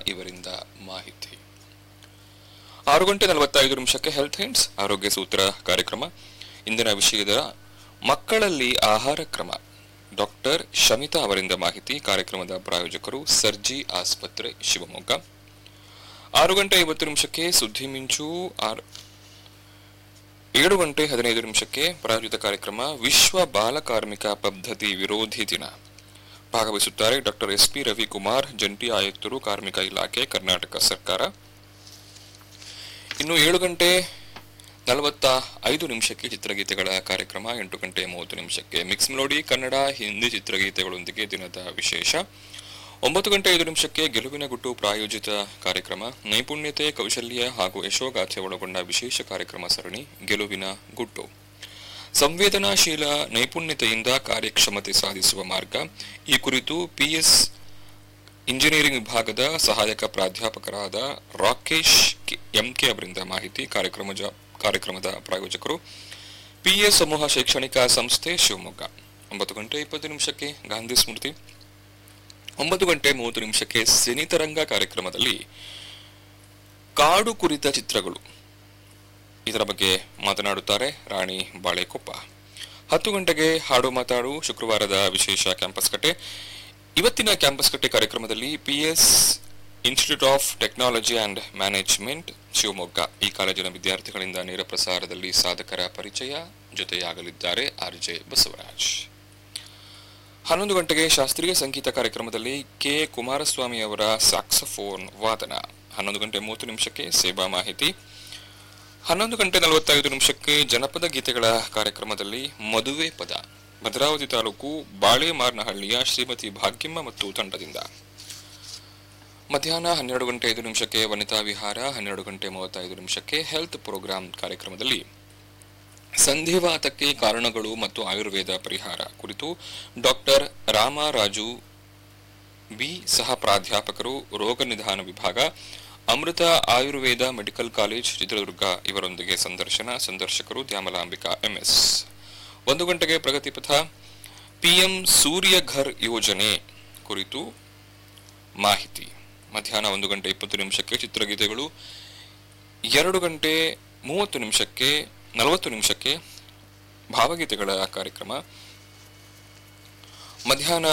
ಇವರಿಂದ ಮಾಹಿತಿ ಆರು ಗಂಟೆ ನಲವತ್ತೈದು ನಿಮಿಷಕ್ಕೆ ಹೆಲ್ತ್ ಹಿಂಡ್ಸ್ ಆರೋಗ್ಯ ಸೂತ್ರ ಕಾರ್ಯಕ್ರಮ ಇಂದಿನ ವಿಷಯದ ಮಕ್ಕಳಲ್ಲಿ ಆಹಾರ ಕ್ರಮ ಡಾಕ್ಟರ್ ಶಮಿತಾ ಅವರಿಂದ ಮಾಹಿತಿ ಕಾರ್ಯಕ್ರಮದ ಪ್ರಾಯೋಜಕರು ಸರ್ಜಿ ಆಸ್ಪತ್ರೆ ಶಿವಮೊಗ್ಗ ಆರು ಗಂಟೆ ಐವತ್ತು ನಿಮಿಷಕ್ಕೆ ಸುದ್ದಿ ಮಿಂಚು ಆರ್ ಏಳು ಗಂಟೆ ಹದಿನೈದು ನಿಮಿಷಕ್ಕೆ ಪ್ರಾಯೋಜಿತ ಕಾರ್ಯಕ್ರಮ ವಿಶ್ವ ಬಾಲ ಕಾರ್ಮಿಕ ಪದ್ಧತಿ ವಿರೋಧಿ ದಿನ ಭಾಗವಹಿಸುತ್ತಾರೆ ಡಾಕ್ಟರ್ ಎಸ್ ಪಿ ರವಿಕುಮಾರ್ ಜಂಟಿ ಆಯುಕ್ತರು ಕಾರ್ಮಿಕ ಇಲಾಖೆ ಕರ್ನಾಟಕ ಸರ್ಕಾರ ಇನ್ನು ಏಳು ಗಂಟೆ ನಲವತ್ತ ಐದು ನಿಮಿಷಕ್ಕೆ ಚಿತ್ರಗೀತೆಗಳ ಕಾರ್ಯಕ್ರಮ ಎಂಟು ಗಂಟೆ ಮೂವತ್ತು ನಿಮಿಷಕ್ಕೆ ಮಿಕ್ಸ್ ಮೆಲೋಡಿ ಕನ್ನಡ ಹಿಂದಿ ಚಿತ್ರಗೀತೆಗಳೊಂದಿಗೆ ದಿನದ ವಿಶೇಷ ಒಂಬತ್ತು ಗಂಟೆ ಐದು ನಿಮಿಷಕ್ಕೆ ಗೆಲುವಿನ ಗುಟ್ಟು ಪ್ರಾಯೋಜಿತ ಕಾರ್ಯಕ್ರಮ ನೈಪುಣ್ಯತೆ ಕೌಶಲ್ಯ ಹಾಗೂ ಯಶೋಗಾಥೆ ಒಳಗೊಂಡ ವಿಶೇಷ ಕಾರ್ಯಕ್ರಮ ಸರಣಿ ಗೆಲುವಿನ ಗುಟ್ಟು ಸಂವೇದನಾಶೀಲ ನೈಪುಣ್ಯತೆಯಿಂದ ಕಾರ್ಯಕ್ಷಮತೆ ಸಾಧಿಸುವ ಮಾರ್ಗ ಈ ಕುರಿತು ಪಿಎಸ್ ಇಂಜಿನಿಯರಿಂಗ್ ವಿಭಾಗದ ಸಹಾಯಕ ಪ್ರಾಧ್ಯಾಪಕರಾದ ರಾಕೇಶ್ ಎಂಕೆ ಅವರಿಂದ ಮಾಹಿತಿ ಕಾರ್ಯಕ್ರಮ ಕಾರ್ಯಕ್ರಮದ ಪ್ರಾಯೋಜಕರು ಪಿಎಸ್ ಸಮೂಹ ಶೈಕ್ಷಣಿಕ ಸಂಸ್ಥೆ ಶಿವಮೊಗ್ಗ ಒಂಬತ್ತು ಗಂಟೆ ಇಪ್ಪತ್ತು ನಿಮಿಷಕ್ಕೆ ಗಾಂಧಿ ಸ್ಮೃತಿ ಒಂಬತ್ತು ಗಂಟೆ ಮೂವತ್ತು ನಿಮಿಷಕ್ಕೆ ಸಿನಿತರಂಗ ಕಾರ್ಯಕ್ರಮದಲ್ಲಿ ಕಾಡು ಕುರಿತ ಚಿತ್ರಗಳು ಇದರ ಬಗ್ಗೆ ಮಾತನಾಡುತ್ತಾರೆ ರಾಣಿ ಬಾಳೆಕೊಪ್ಪ ಹತ್ತು ಗಂಟೆಗೆ ಹಾಡು ಮಾತಾಡು ಶುಕ್ರವಾರದ ವಿಶೇಷ ಕ್ಯಾಂಪಸ್ ಕಟ್ಟೆ ಇವತ್ತಿನ ಕ್ಯಾಂಪಸ್ ಕಟ್ಟೆ ಕಾರ್ಯಕ್ರಮದಲ್ಲಿ PS institute of technology and management Shivamogga ಈ ಕಾಲೇಜಿನ ವಿದ್ಯಾರ್ಥಿಗಳಿಂದ ನೇರ ಪ್ರಸಾರದಲ್ಲಿ ಸಾಧಕರ ಪರಿಚಯ ಜೊತೆಯಾಗಲಿದ್ದಾರೆ ಆರ್ ಜೆ ಬಸವರಾಜ್ ಹನ್ನೊಂದು ಗಂಟೆಗೆ ಶಾಸ್ತ್ರೀಯ ಸಂಗೀತ ಕಾರ್ಯಕ್ರಮದಲ್ಲಿ ಕೆ ಕುಮಾರಸ್ವಾಮಿ ಅವರ ಸ್ಯಾಕ್ಸಫೋನ್ ವಾದನ ಹನ್ನೊಂದು ಗಂಟೆ ಮೂವತ್ತು ನಿಮಿಷಕ್ಕೆ ಸೇವಾ ಮಾಹಿತಿ ಹನ್ನೊಂದು ಗಂಟೆ ನಲವತ್ತೈದು ನಿಮಿಷಕ್ಕೆ ಜನಪದ ಗೀತೆಗಳ ಕಾರ್ಯಕ್ರಮದಲ್ಲಿ ಮದುವೆ ಪದ ಭದ್ರಾವತಿ ತಾಲೂಕು ಬಾಳೆಮಾರ್ನಹಳ್ಳಿಯ ಶ್ರೀಮತಿ ಭಾಗ್ಯಮ್ಮ ಮತ್ತು ತಂಡದಿಂದ ಮಧ್ಯಾಹ್ನ ಹನ್ನೆರಡು ಗಂಟೆ ಐದು ನಿಮಿಷಕ್ಕೆ ವನಿತಾ ವಿಹಾರ ಹನ್ನೆರಡು ಗಂಟೆ ಮೂವತ್ತೈದು ನಿಮಿಷಕ್ಕೆ ಹೆಲ್ತ್ ಪ್ರೋಗ್ರಾಂ ಕಾರ್ಯಕ್ರಮದಲ್ಲಿ ಸಂಧಿವಾತಕ್ಕೆ ಕಾರಣಗಳು ಮತ್ತು ಆಯುರ್ವೇದ ಪರಿಹಾರ ಕುರಿತು ಡಾಕ್ಟರ್ ರಾಮರಾಜು ಬಿ ಸಹ ಪ್ರಾಧ್ಯಾಪಕರು ರೋಗ ನಿಧಾನ ವಿಭಾಗ ಅಮೃತ ಆಯುರ್ವೇದ ಮೆಡಿಕಲ್ ಕಾಲೇಜ್ ಚಿತ್ರದುರ್ಗ ಇವರೊಂದಿಗೆ ಸಂದರ್ಶನ ಸಂದರ್ಶಕರು ದ್ಯಾಮಲಾಂಬಿಕಾ ಎಂಎಸ್ ಒಂದು ಗಂಟೆಗೆ ಪ್ರಗತಿಪಥ ಪಿಎಂ ಸೂರ್ಯ ಘರ್ ಯೋಜನೆ ಕುರಿತು ಮಾಹಿತಿ ಮಧ್ಯಾಹ್ನ ಒಂದು ಗಂಟೆ ಇಪ್ಪತ್ತು ನಿಮಿಷಕ್ಕೆ ಚಿತ್ರಗೀತೆಗಳು ಎರಡು ಗಂಟೆ ಮೂವತ್ತು ನಿಮಿಷಕ್ಕೆ ನಲವತ್ತು ನಿಮಿಷಕ್ಕೆ ಭಾವಗೀತೆಗಳ ಕಾರ್ಯಕ್ರಮ ಮಧ್ಯಾಹ್ನ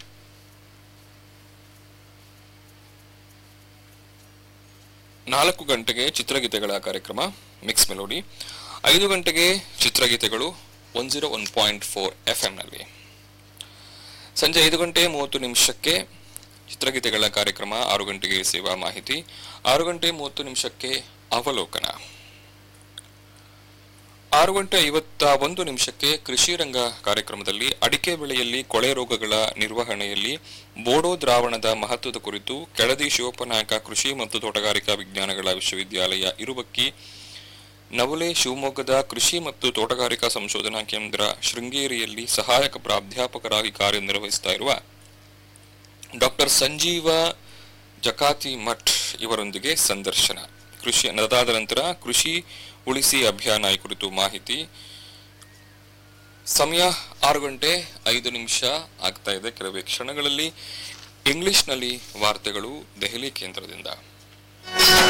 ನಾಲ್ಕು ಗಂಟೆಗೆ ಚಿತ್ರಗೀತೆಗಳ ಕಾರ್ಯಕ್ರಮ ಮಿಕ್ಸ್ ಮೆಲೋಡಿ ಐದು ಗಂಟೆಗೆ ಚಿತ್ರಗೀತೆಗಳು one zero one point four F ನಲ್ಲಿ ಸಂಜೆ ಐದು ಗಂಟೆ ಮೂವತ್ತು ನಿಮಿಷಕ್ಕೆ ಚಿತ್ರಗೀತೆಗಳ ಕಾರ್ಯಕ್ರಮ ಆರು ಗಂಟೆಗೆ ಸೇವಾ ಮಾಹಿತಿ ಆರು ಗಂಟೆ ಮೂವತ್ತು ನಿಮಿಷಕ್ಕೆ ಅವಲೋಕನ ಆರು ಗಂಟೆ ಐವತ್ತ ಒಂದು ನಿಮಿಷಕ್ಕೆ ಕೃಷಿ ರಂಗ ಕಾರ್ಯಕ್ರಮದಲ್ಲಿ ಅಡಿಕೆ ಬೆಳೆಯಲ್ಲಿ ಕೊಳೆ ರೋಗಗಳ ನಿರ್ವಹಣೆಯಲ್ಲಿ ಬೋಡೋ ದ್ರಾವಣದ ಮಹತ್ವದ ಕುರಿತು ಕೆಳದಿ ಶಿವಪ್ಪನಾಯಕ ಕೃಷಿ ಮತ್ತು ತೋಟಗಾರಿಕಾ ವಿಜ್ಞಾನಗಳ ವಿಶ್ವವಿದ್ಯಾಲಯ ಇರುವಕ್ಕಿ ನವಲೆ ಶಿವಮೊಗ್ಗದ ಕೃಷಿ ಮತ್ತು ತೋಟಗಾರಿಕಾ ಸಂಶೋಧನಾ ಕೇಂದ್ರ ಶೃಂಗೇರಿಯಲ್ಲಿ ಸಹಾಯಕ ಪ್ರಾಧ್ಯಾಪಕರಾಗಿ ಕಾರ್ಯನಿರ್ವಹಿಸ್ತಾ ಇರುವ ಡಾಕ್ಟರ್ ಸಂಜೀವ ಜಕಾತಿ ಮಠ್ ಇವರೊಂದಿಗೆ ಸಂದರ್ಶನ ಕೃಷಿ ಅದಾದ ನಂತರ ಕೃಷಿ ಉಳಿಸಿ ಅಭಿಯಾನ ಈ ಕುರಿತು ಮಾಹಿತಿ ಸಮಯ ಆರು ಗಂಟೆ ಐದು ನಿಮಿಷ ಆಗ್ತಾ ಇದೆ ಕೆಲವೇ ಕ್ಷಣಗಳಲ್ಲಿ ಇಂಗ್ಲಿಷ್ನಲ್ಲಿ ವಾರ್ತೆಗಳು ದೆಹಲಿ ಕೇಂದ್ರದಿಂದ